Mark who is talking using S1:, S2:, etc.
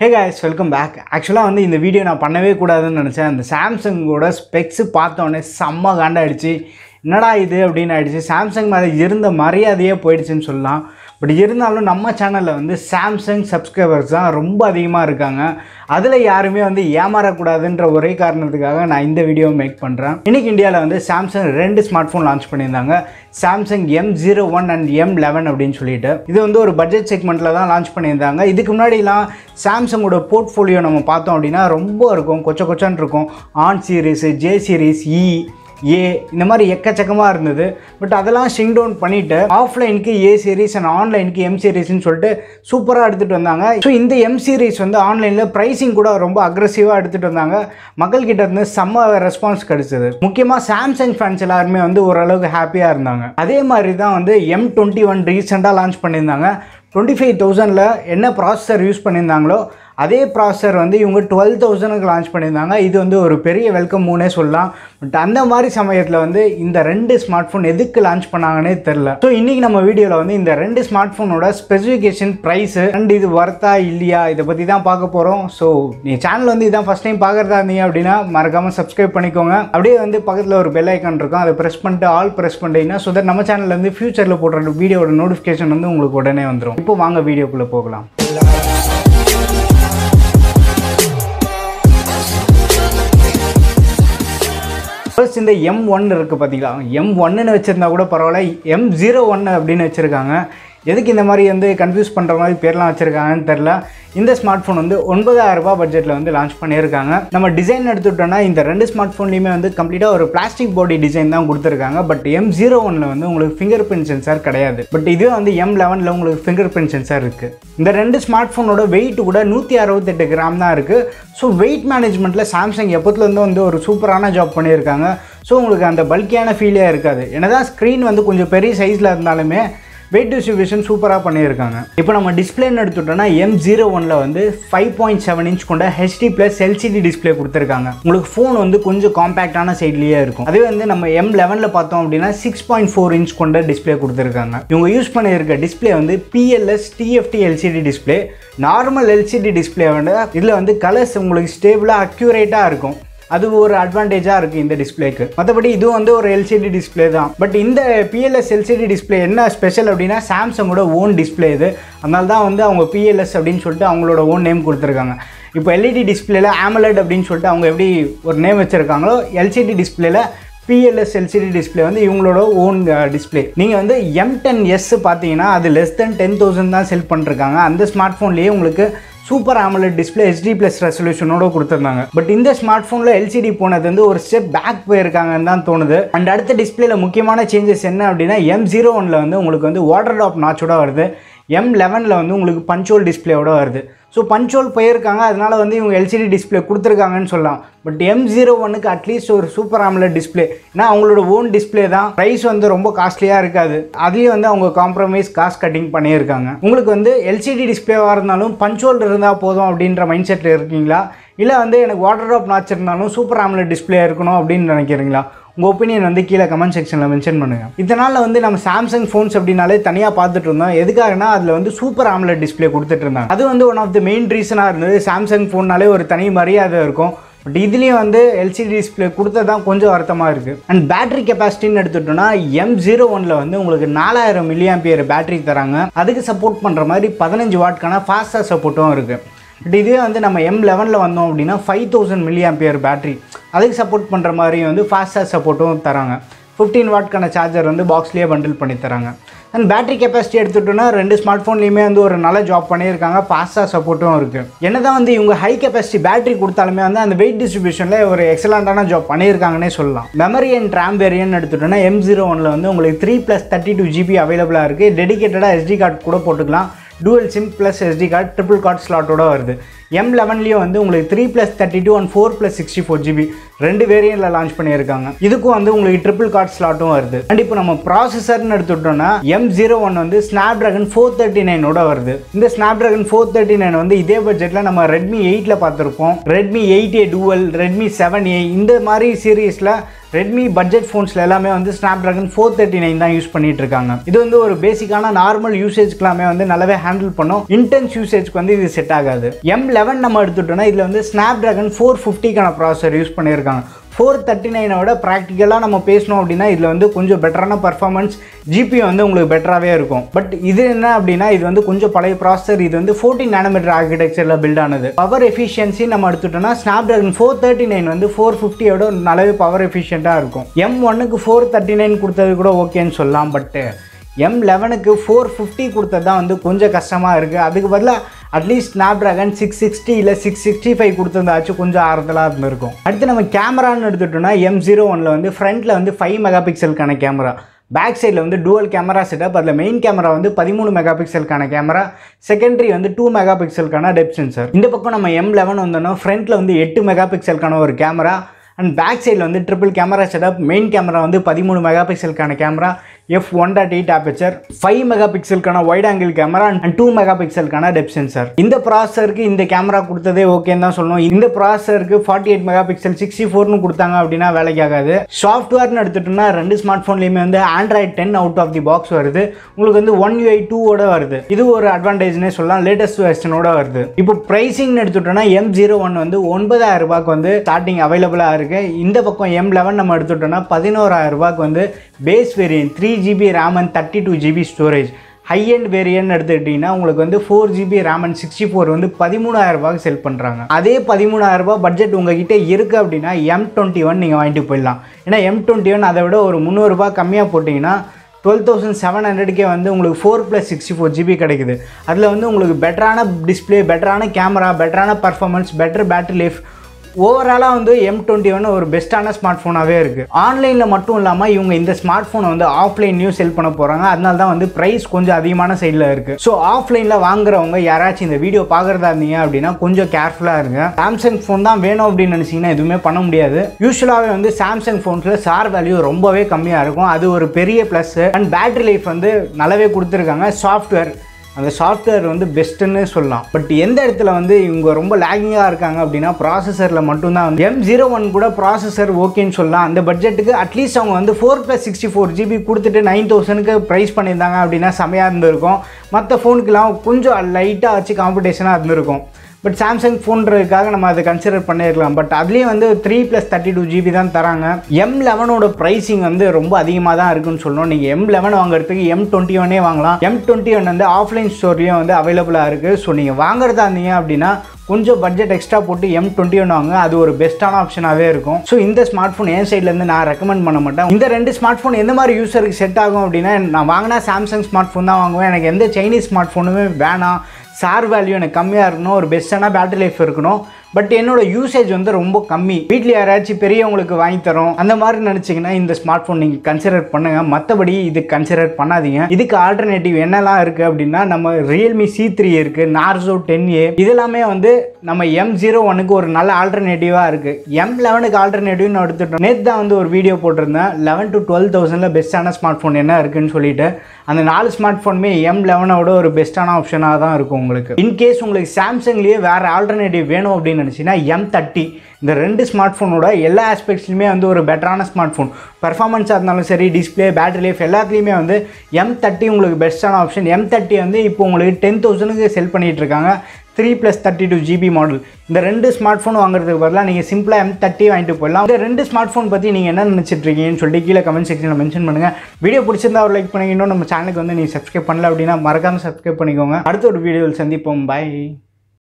S1: ஹே guys welcome back ஆக்சுவலாக வந்து இந்த வீடியோ நான் பண்ணவே கூடாதுன்னு நினச்சேன் அந்த சாம்சங்கோட ஸ்பெக்ஸு பார்த்தோன்னே செம்ம காண்டாயிடுச்சு என்னடா இது அப்படின்னு ஆயிடுச்சு சாம்சங் மேலே இருந்த மரியாதையே போயிடுச்சுன்னு சொல்லலாம் பட் இருந்தாலும் நம்ம சேனலில் வந்து சாம்சங் சப்ஸ்கிரைபர்ஸ் தான் ரொம்ப அதிகமாக இருக்காங்க அதில் யாருமே வந்து ஏமாறக்கூடாதுன்ற ஒரே காரணத்துக்காக நான் இந்த வீடியோ மேக் பண்ணுறேன் இன்னைக்கு இந்தியாவில் வந்து சாம்சங் ரெண்டு ஸ்மார்ட் ஃபோன் லான்ச் பண்ணியிருந்தாங்க Samsung M zero one and M eleven அப்படின்னு சொல்லிட்டு இது வந்து ஒரு பட்ஜெட் செக்மெண்ட்டில் தான் லான்ச் பண்ணியிருந்தாங்க இதுக்கு முன்னாடிலாம் சாம்சங்கோட போர்ட்ஃபோலியோ நம்ம பார்த்தோம் அப்படின்னா ரொம்ப இருக்கும் கொச்ச கொச்சான் இருக்கும் On series J series E A இந்த மாதிரி எக்கச்சக்கமாக இருந்தது பட் அதெல்லாம் ஷிங் டவுன் பண்ணிவிட்டு ஆஃப்லைனுக்கு ஏ சீரிஸ் அண்ட் ஆன்லைனுக்கு எம் சீரிஸ்னு சொல்லிட்டு சூப்பராக எடுத்துகிட்டு வந்தாங்க ஸோ இந்த எம் சீரிஸ் வந்து ஆன்லைனில் ப்ரைஸிங் கூட ரொம்ப அக்ரெசிவாக எடுத்துகிட்டு வந்தாங்க மக்கள்கிட்ட இருந்து செம்ம ரெஸ்பான்ஸ் கிடைச்சது முக்கியமாக சாம்சங் ஃபேன்ஸ் எல்லாருமே வந்து ஓரளவுக்கு ஹாப்பியாக இருந்தாங்க அதே மாதிரி தான் வந்து எம் டுவெண்ட்டி ஒன் ரீசெண்டாக லான்ச் பண்ணியிருந்தாங்க டுவெண்ட்டி ஃபைவ் தௌசண்டில் என்ன ப்ராசஸர் யூஸ் பண்ணியிருந்தாங்களோ அதே ப்ராசஸர் வந்து இவங்க டுவெல் தௌசண்ட்க்கு லான்ச் பண்ணியிருந்தாங்க இது வந்து ஒரு பெரிய வெல்கம் மூணே சொல்லலாம் பட் அந்த மாதிரி சமயத்தில் வந்து இந்த ரெண்டு ஸ்மார்ட் ஃபோன் எதுக்கு லான்ச் பண்ணாங்கன்னே தெரில ஸோ இன்றைக்கி நம்ம வீடியோவில் வந்து இந்த ரெண்டு ஸ்மார்ட் ஃபோனோட ஸ்பெசிஃபிகேஷன் ப்ரைஸு அண்ட் இது வர்த்தா இல்லையா இதை பற்றி தான் பார்க்க போகிறோம் ஸோ நீ சேனல் வந்து இதான் ஃபஸ்ட் டைம் பார்க்குறதா இருந்தீங்க அப்படின்னா மறக்காமல் சப்ஸ்கிரைப் பண்ணிக்கோங்க அப்படியே வந்து பக்கத்தில் ஒரு பெல் ஐக்கான் இருக்கும் அதை ப்ரெஸ் பண்ணிட்டு ஆல் ப்ரெஸ் பண்ணிட்டீங்கன்னா ஸோ தட் நம்ம சேனலில் வந்து ஃபியூச்சரில் போடுற வீடியோட நோட்டிஃபிகேஷன் வந்து உங்களுக்கு உடனே வந்துடும் இப்போ வாங்க வீடியோக்குள்ளே போகலாம் ஃபர்ஸ்ட் இந்த எம் ஒன் இருக்குது பார்த்தீங்களா எம் ஒன்னுன்னு வச்சுருந்தா கூட பரவாயில்ல எம் ஜீரோ ஒன்று அப்படின்னு வச்சுருக்காங்க எதுக்கு இந்த மாதிரி வந்து கன்ஃபியூஸ் பண்ணுற மாதிரி பேர்லாம் வச்சுருக்காங்கன்னு தெரில இந்த ஸ்மார்ட் ஃபோன் வந்து ஒன்பதாயிரம் ரூபாய் பட்ஜெட்டில் வந்து லான்ச் பண்ணியிருக்காங்க நம்ம டிசைன் எடுத்துட்டோம்னா இந்த ரெண்டு ஸ்மார்ட் ஃபோன்லையுமே வந்து கம்ப்ளீட்டாக ஒரு பிளாஸ்டிக் பாடி டிசைன் தான் கொடுத்துருக்காங்க பட் எம் ஜீரோ ஒனில் வந்து உங்களுக்கு ஃபிங்கர் பிரிண்ட் சென்சார் கிடையாது பட் இதுவே வந்து எம் லெவனில் உங்களுக்கு ஃபிங்கர் பிரிண்ட் சென்சார் இருக்குது இந்த ரெண்டு ஸ்மார்ட் ஃபோனோட வெயிட் கூட நூற்றி அறுபத்தெட்டு கிராம் தான் இருக்குது ஸோ வெயிட் மேனேஜ்மெண்ட்டில் சாம்சங் எப்போத்துலேருந்து வந்து ஒரு சூப்பரான ஜாப் பண்ணியிருக்காங்க ஸோ உங்களுக்கு அந்த பல்கியான ஃபீலே இருக்காது என்னதான் ஸ்க்ரீன் வந்து கொஞ்சம் பெரிய சைஸில் இருந்தாலுமே வெயிட் டிஸ்ட்ரிபியூஷன் சூப்பராக பண்ணியிருக்காங்க இப்போ நம்ம டிஸ்பிளேன்னு எடுத்துட்டோம்னா எம் ஜீரோ ஒனில் வந்து ஃபைவ் பாயிண்ட் செவன் இன்ச் கொண்ட ஹெச்டி ப்ளஸ் எல்சிடி டிஸ்பிளே கொடுத்துருக்காங்க உங்களுக்கு ஃபோன் வந்து கொஞ்சம் காம்பேக்டான சைட்லேயே இருக்கும் அதே வந்து நம்ம எம் லெவனில் பார்த்தோம் அப்படின்னா சிக்ஸ் பாயிண்ட் ஃபோர் இன்ச் கொண்ட டிஸ்பிளே கொடுத்துருக்காங்க இவங்க யூஸ் பண்ணியிருக்க டிஸ்பிளே வந்து PLS TFT LCD display normal LCD display வந்து இதில் வந்து கலர்ஸ் உங்களுக்கு ஸ்டேபிளாக அக்யூரேட்டாக இருக்கும் அது ஒரு அட்வான்டேஜாக இருக்குது இந்த டிஸ்பிளேக்கு மற்றபடி இதுவும் வந்து ஒரு எல்சிடி டிஸ்பிளே தான் பட் இந்த பிஎல்எஸ் எல்சிடி டிஸ்பிளே என்ன ஸ்பெஷல் அப்படின்னா சாம்சங்கோட ஓன் டிஸ்பிளே இது அதனால தான் வந்து அவங்க பிஎல்எஸ் அப்படின்னு சொல்லிட்டு அவங்களோட ஓன் நேம் கொடுத்துருக்காங்க இப்போ எல்இடி டிஸ்பிளேல ஆமலட் அப்படின்னு சொல்லிட்டு அவங்க எப்படி ஒரு நேம் வச்சுருக்காங்களோ எல்சிடி டிஸ்பிளேல பிஎல்எஸ் எல்சிடி டிஸ்பிளே வந்து இவங்களோட ஓன் டிஸ்பிளே நீங்கள் வந்து எம் டென் எஸ் பார்த்தீங்கன்னா அது லெஸ் தென் டென் தௌசண்ட் தான் செல் பண்ணிருக்காங்க அந்த ஸ்மார்ட் ஃபோன்லேயே உங்களுக்கு super AMOLED display HD plus ரெசல்யூஷனோட கொடுத்துருந்தாங்க பட் இந்த ஸ்மார்ட் ஃபோனில் எல்சிடி போனது வந்து ஒரு ஸ்டெப் பேக் போயிருக்காங்கன்னு தான் தோணுது அண்ட் அடுத்த டிஸ்பிளேல முக்கியமான சேஞ்சஸ் என்ன அப்படின்னா எம் ஜீரோ ஒனில் வந்து உங்களுக்கு வந்து வாட்டர் டாப் நாச்சோட வருது எம் லெவனில் வந்து உங்களுக்கு பஞ்சோல் டிஸ்பிளேயோட வருது ஸோ பஞ்சோல் போயிருக்காங்க அதனால வந்து இவங்க எல்சிடி டிஸ்பிளே கொடுத்துருக்காங்கன்னு சொல்லலாம் பட் எம் ஜீரோ ஒனுக்கு அட்லீஸ்ட் ஒரு சூப்பர் ஆம்லெட் டிஸ்பிளே ஏன்னா அவங்களோட ஓன் டிஸ்பிளே தான் ப்ரைஸ் வந்து ரொம்ப காஸ்ட்லியாக இருக்காது அதுலேயும் வந்து அவங்க காம்ப்ரமைஸ் காஸ்ட் கட்டிங் பண்ணியிருக்காங்க உங்களுக்கு வந்து எல்சிடி டிஸ்பிளேவாக இருந்தாலும் பஞ்சோல் இருந்தால் போதும் அப்படின்ற மைண்ட் செட்டில் இருக்கீங்களா இல்லை வந்து எனக்கு வாட்டர் ட்ராப் நாச் இருந்தாலும் சூப்பர் ஆம்லெட் டிஸ்பிளே இருக்கணும் அப்படின்னு நினைக்கிறீங்களா உங்கள் ஒப்பீனியன் வந்து கீழே கமெண்ட் செக்ஷனில் மென்ஷன் பண்ணுங்கள் இதனால் வந்து நம்ம சாம்சங் ஃபோன்ஸ் அப்படின்னாலே தனியாக பார்த்துட்டு இருந்தோம் எதுக்காகனா அதில் வந்து சூப்பர் ஆம்லெட் டிஸ்பிளே கொடுத்துட்டு இருந்தாங்க அது வந்து ஒன் ஆஃப் த மெயின் ரீசனாக இருந்தது சாம்சங் ஃபோன்னாலே ஒரு தனி மரியாதை இருக்கும் பட் இதுலேயும் வந்து எல்சிடி டிஸ்பிளே கொடுத்தது தான் கொஞ்சம் வருத்தமாக இருக்குது அண்ட் பேட்டரி கெப்பாசிட்டின்னு எடுத்துட்டோம்னா எம் ஜீரோ ஒனில் வந்து உங்களுக்கு நாலாயிரம் மில்லியாம்பியர் பேட்டரி தராங்க அதுக்கு சப்போர்ட் பண்ணுற மாதிரி பதினஞ்சு வாட்க்கான ஃபாஸ்டாக சப்போர்ட்டும் இருக்குது பட் இதுவே வந்து நம்ம எம் லெவனில் வந்தோம் அப்படின்னா ஃபைவ் தௌசண்ட் மில்லியாம்பியர் பேட்டரி அதுக்கு சப்போர்ட் பண்ணுற மாதிரி வந்து ஃபாஸ்டாக சப்போர்ட்டும் தராங்க ஃபிஃப்டீன் வாட்க்கான சார்ஜர் வந்து பாக்ஸ்லேயே பண்டில் பண்ணி தராங்க அண்ட் பேட்டரி கெப்பாசிட்டி எடுத்துட்டோன்னா ரெண்டு ஸ்மார்ட் ஃபோன்லேயுமே வந்து ஒரு நல்ல ஜாப் பண்ணியிருக்காங்க ஃபாஸ்ட்டாக சப்போர்ட்டும் இருக்குது என்ன தான் வந்து இவங்க ஹை கெப்பாசிட்டி பேட்டரி கொடுத்தாலுமே வந்து அந்த வெயிட் டிஸ்ட்ரிபியூஷனில் ஒரு எக்ஸலண்ட்டான ஜாப் பண்ணியிருக்காங்கன்னே சொல்லலாம் மெமரி அண்ட் ரேம் வேரியன் எடுத்துட்டோன்னா எம் ஜீரோ ஒனில் வந்து உங்களுக்கு three plus thirty two GB அவைலபிளாக இருக்குது டெடிகேட்டடாக எஸ்டி கார்டு கூட போட்டுக்கலாம் dual sim plus SD card triple card ஸ்லாட்டோட வருது எம் லெவன்லேயும் வந்து உங்களுக்கு three plus thirty two and four plus sixty four GB ரெண்டு வேரியண்ட்டில் லான்ச் பண்ணியிருக்காங்க இதுக்கும் வந்து உங்களுக்கு ட்ரிபிள் கார்டு ஸ்லாட்டும் வருது அண்ட் இப்போ நம்ம ப்ராசஸர்னு எடுத்துட்டோம்னா எம் ஜீரோ ஒன் வந்து ஸ்னாப் ட்ராகன் ஃபோர் தேர்ட்டி நைனோட வருது இந்த Snapdragon four thirty nine வந்து இதே பட்ஜெட்டில் நம்ம ரெட்மி எயிட்டில் பார்த்துருப்போம் Redmi eight A dual Redmi seven A இந்த மாதிரி சீரீஸில் ரெட்மி பட்ஜெட் ஃபோன்ஸில் எல்லாமே வந்து Snapdragon four thirty nine தான் யூஸ் பண்ணிட்டு இருக்காங்க இது வந்து ஒரு பேசிக்கான நார்மல் யூசேஜ்க்கு எல்லாமே வந்து நல்லாவே ஹேண்டில் பண்ணும் இன்டென்ஸ் யூசேஜ்க்கு வந்து இது செட் ஆகாது எம் லெவன் நம்ம எடுத்துட்டோம்னா இதில் வந்து ஸ்னாப் ட்ராகன் ஃபோர் ஃபிஃப்டிக்கான ப்ராசர் யூஸ் பண்ணியிருக்காங்க ஃபோர் தேர்ட்டி நைனை விட ப்ராக்டிக்கலாக நம்ம பேசணும் அப்படின்னா இதில் வந்து கொஞ்சம் பெட்டரான பர்ஃபார்மன்ஸ் ஜிபி வந்து உங்களுக்கு பெட்டராகவே இருக்கும் பட் இது என்ன அப்படின்னா இது வந்து கொஞ்சம் பழைய ப்ராசஸர் இது வந்து ஃபோர்டீன் நானோமீட்டர் ஆர்கிடெக்சரில் பில்ட் ஆனது பவர் எஃபிஷியன்சி நம்ம எடுத்துட்டோம்னா Snapdragon four thirty nine வந்து ஃபோர் ஃபிஃப்டியோட நல்லாவே பவர் எஃபிஷியண்ட்டாக இருக்கும் எம் ஒன்னுக்கு ஃபோர் தேர்ட்டி நைன் கொடுத்தது கூட ஓகேன்னு சொல்லலாம் பட்டு எம் லெவனுக்கு ஃபோர் ஃபிஃப்டி கொடுத்தது தான் வந்து கொஞ்சம் கஷ்டமாக இருக்குது அதுக்கு பதிலாக at least Snapdragon six sixty இல்லை சிக்ஸ் சிக்ஸ்டி ஃபைவ் கொடுத்துருந்தாச்சும் கொஞ்சம் ஆறுதலாக இருந்திருக்கும் அடுத்து நம்ம கேமரான்னு எடுத்துட்டோம்னா எம் ஜீரோ ஒனில் வந்து ஃப்ரண்ட்டில் வந்து ஃபைவ் மெகா பிக்சலுக்கான கேமரா பேக் சைடில் வந்து டூவல் கேமரா செட்டப் அதில் மெயின் கேமரா வந்து பதிமூணு மெகா பிக்சலுக்கான கேமரா செகண்டரி வந்து டூ மெகா பிக்சலுக்கான டெப் சென்சர் இந்த பக்கம் நம்ம எம் லெவன் வந்தோம்னா ஃப்ரண்ட்டில் வந்து எட்டு மெகா பிக்சலுக்கான ஒரு கேமரா அண்ட் பேக் சைடில் வந்து triple camera setup main camera வந்து பதிமூணு மெகா பிக்சலுக்கான camera F one dot eight aperture five mega பிக்சலுக்கான wide angle camera and two mega பிக்சலுக்கான டெப் சென்சார் இந்த ப்ராசருக்கு இந்த கேமரா கொடுத்ததே ஓகேன்னு தான் சொல்லணும் இந்த ப்ராசருக்கு forty eight megapixel sixty ஃபோர்னு கொடுத்தாங்க அப்படின்னா வேலைக்கு ஆகாது சாஃப்ட்வேர்னு எடுத்துட்டோம்னா ரெண்டு ஸ்மார்ட் ஃபோன்லேயுமே வந்து Android ten out of the box வருது உங்களுக்கு வந்து ஒன் யூஐ டூவோட வருது இது ஒரு அட்வான்டேஜ்னே சொல்லலாம் லேட்டஸ்ட் வெர்ஷனோட வருது இப்போ ப்ரைசிங் எடுத்துட்டோம்னா எம் ஜீரோ ஒன் வந்து ஒன்பதாயிரம் ரூபாய்க்கு வந்து ஸ்டார்டிங் அவைலபிளாக இருக்கு இந்த பக்கம் எம் லெவன் நம்ம எடுத்துட்டோம்னா பதினோராயிரம் ரூபாய்க்கு வந்து base variant three GB RAM and thirty two GB storage high end variant எடுத்துக்கிட்டிங்கன்னா உங்களுக்கு வந்து four GB RAM and sixty four வந்து பதிமூணாயிரம் ரூபாய்க்கு செல் பண்ணுறாங்க அதே பதிமூணாயிரம் ரூபாய் பட்ஜெட் உங்ககிட்ட இருக்குது அப்படின்னா எம் டுவெண்ட்டி ஒன் நீங்கள் வாங்கிட்டு போயிடலாம் ஏன்னா எம் டுவெண்ட்டி ஒன் அதை விட ஒரு முந்நூறுரூபா கம்மியாக போட்டிங்கன்னா டுவெல் தௌசண்ட் செவன் ஹண்ட்ரட்கே வந்து உங்களுக்கு four plus sixty four GB கிடைக்குது அதில் வந்து உங்களுக்கு பெட்டரான டிஸ்பிளே பெட்டரான கேமரா பெட்டரான பர்ஃபார்மன்ஸ் பெட்டர் பேட்டரி லைஃப் ஓவராலாக வந்து எம் டுவெண்ட்டி ஒன் ஒரு பெஸ்ட்டான ஸ்மார்ட் ஃபோனாகவே இருக்குது ஆன்லைனில் மட்டும் இல்லாமல் இவங்க இந்த ஸ்மார்ட் ஃபோனை வந்து ஆஃப்லைன்லையும் செல் பண்ண போகிறாங்க அதனால தான் வந்து ப்ரைஸ் கொஞ்சம் அதிகமான சைடில் இருக்குது ஸோ ஆஃப்லைனில் வாங்குறவங்க யாராச்சும் இந்த வீடியோ பார்க்குறதா இருந்தீங்க அப்படின்னா கொஞ்சம் கேர்ஃபுல்லாக இருங்க சாம்சங் ஃபோன் தான் வேணும் அப்படின்னு நினச்சிங்கன்னா எதுவுமே பண்ண முடியாது யூஸ்வலாகவே வந்து சாம்சங் ஃபோன்ஸில் சார் வேல்யூ ரொம்பவே கம்மியாக இருக்கும் அது ஒரு பெரிய ப்ளஸ் அண்ட் பேட்டரி லைஃப் வந்து நல்லாவே கொடுத்துருக்காங்க சாஃப்ட்வேர் அந்த சாஃப்ட்வேர் வந்து பெஸ்ட்டுன்னு சொல்லலாம் பட் எந்த இடத்துல வந்து இவங்க ரொம்ப லேகிங்காக இருக்காங்க அப்படின்னா ப்ராசஸரில் மட்டும்தான் வந்து எம் ஜீரோ ஒன் கூட ப்ராசஸர் ஓகேன்னு சொல்லலாம் அந்த பட்ஜெட்டுக்கு அட்லீஸ்ட் அவங்க வந்து four plus sixty four GB கொடுத்துட்டு நைன் தௌசண்ட்க்கு ப்ரைஸ் பண்ணியிருந்தாங்க அப்படின்னா செமையாக இருந்திருக்கும் மற்ற ஃபோனுக்கெலாம் கொஞ்சம் லைட்டாக வச்சு காம்படிஷனாக இருந்திருக்கும் பட் சாம்சங் ஃபோன்றதுக்காக நம்ம அதை கன்சிடர் பண்ணியிருக்கலாம் பட் அதுலேயும் வந்து three plus thirty two GB தான் தராங்க எம் லெவனோட ப்ரைஸிங் வந்து ரொம்ப அதிகமாக தான் இருக்குன்னு சொல்லணும் நீங்கள் எம் லெவன் வாங்குறதுக்கு எம் டுவெண்ட்டி ஒன்னே வாங்கலாம் எம் டுவெண்ட்டி ஒன் வந்து ஆஃப்லைன் ஸ்டோர்லேயும் வந்து அவைலபிளாக இருக்குது ஸோ நீங்கள் வாங்குறதா இருந்தீங்க அப்படின்னா கொஞ்சம் பட்ஜெட் எக்ஸ்ட்ரா போட்டு எம் டுவெண்ட்டி ஒன் வாங்க அது ஒரு பெஸ்ட்டான ஆப்ஷனாகவே இருக்கும் ஸோ இந்த ஸ்மார்ட் ஃபோன் என் சைட்லேருந்து நான் ரெக்கமெண்ட் பண்ண மாட்டேன் இந்த ரெண்டு ஸ்மார்ட் ஃபோன் எந்த மாதிரி யூஸருக்கு செட் ஆகும் அப்படின்னா நான் வாங்கினா சாம்சங் ஸ்மார்ட் ஃபோன் தான் வாங்குவேன் எனக்கு எந்த சைனீஸ் ஸ்மார்ட் ஃபோனுமே வேணாம் சார் வேல்யூ எனக்கு கம்மியாக இருக்கணும் ஒரு பெஸ்ட்டான பேட்டரி லைஃப் இருக்கணும் பட் என்னோட யூசேஜ் வந்து ரொம்ப கம்மி வீட்டில் யாராச்சும் பெரியவங்களுக்கு வாங்கி தரோம் அந்த மாதிரி நினச்சிங்கன்னா இந்த ஸ்மார்ட் ஃபோன் நீங்கள் கன்சிடர் பண்ணுங்க மற்றபடி இது கன்சிடர் பண்ணாதீங்க இதுக்கு ஆல்டர்னேட்டிவ் என்னெல்லாம் இருக்குது அப்படின்னா நம்ம ரியல்மி சி த்ரீ இருக்குது நார்சோ டென் ஏ இதெல்லாமே வந்து நம்ம எம் ஜீரோ ஒனுக்கு ஒரு நல்ல ஆல்டர்னேட்டிவாக இருக்குது எம் லெவனுக்கு ஆல்டர்னேட்டிவ்னு எடுத்துட்டோம் நேற்று தான் வந்து ஒரு வீடியோ போட்டிருந்தேன் லெவன் டு டுவெல் தௌசண்டில் பெஸ்ட்டான ஸ்மார்ட் ஃபோன் என்ன இருக்குன்னு சொல்லிட்டு அந்த நாலு ஸ்மார்ட் ஃபோனுமே எம் லெவனோட ஒரு பெஸ்ட்டான ஆப்ஷனாக தான் இருக்கும் உங்களுக்கு இன்கேஸ் உங்களுக்கு சாம்சங்லேயே வேறு ஆல்டர்னேட்டிவ் வேணும் அப்படின்னு நினச்சின்னா எம் தேர்ட்டி இந்த ரெண்டு ஸ்மார்ட் ஃபோனோட எல்லா ஆஸ்பெக்ட்ஸ்லையுமே வந்து ஒரு பெட்டரான ஸ்மார்ட் ஃபோன் பர்ஃபார்மன்ஸாக இருந்தாலும் சரி டிஸ்பிளே பேட்டரி லைஃப் எல்லாத்துலேயுமே வந்து எம் தேர்ட்டி உங்களுக்கு பெஸ்ட்டான ஆப்ஷன் எம் தேர்ட்டி வந்து இப்போ உங்களுக்கு டென் தௌசண்ட்க்கு செல் பண்ணிகிட்டு இருக்காங்க three plus thirty two GB model இந்த ரெண்டு ஸ்மார்ட் ஃபோன் வாங்குறதுக்கு பதிலாக நீங்கள் சிம்பிளாக எம் தேர்ட்டி வாங்கிட்டு போயிடலாம் இந்த ரெண்டு ஸ்மார்ட் ஃபோன் பற்றி நீங்கள் என்ன நினச்சிட்டு இருக்கீங்கன்னு சொல்லிட்டு கீழே கமெண்ட் செக்ஷனில் மென்ஷன் பண்ணுங்கள் வீடியோ பிடிச்சிருந்தா ஒரு லைக் பண்ணுங்க இன்னும் நம்ம சேனலுக்கு வந்து நீங்கள் சப்ஸ்கிரைப் பண்ணல அப்படின்னா மறக்காமல் சப்ஸ்கிரைப் பண்ணிக்கோங்க அடுத்த ஒரு வீடியோவில் சந்திப்போம் பாய்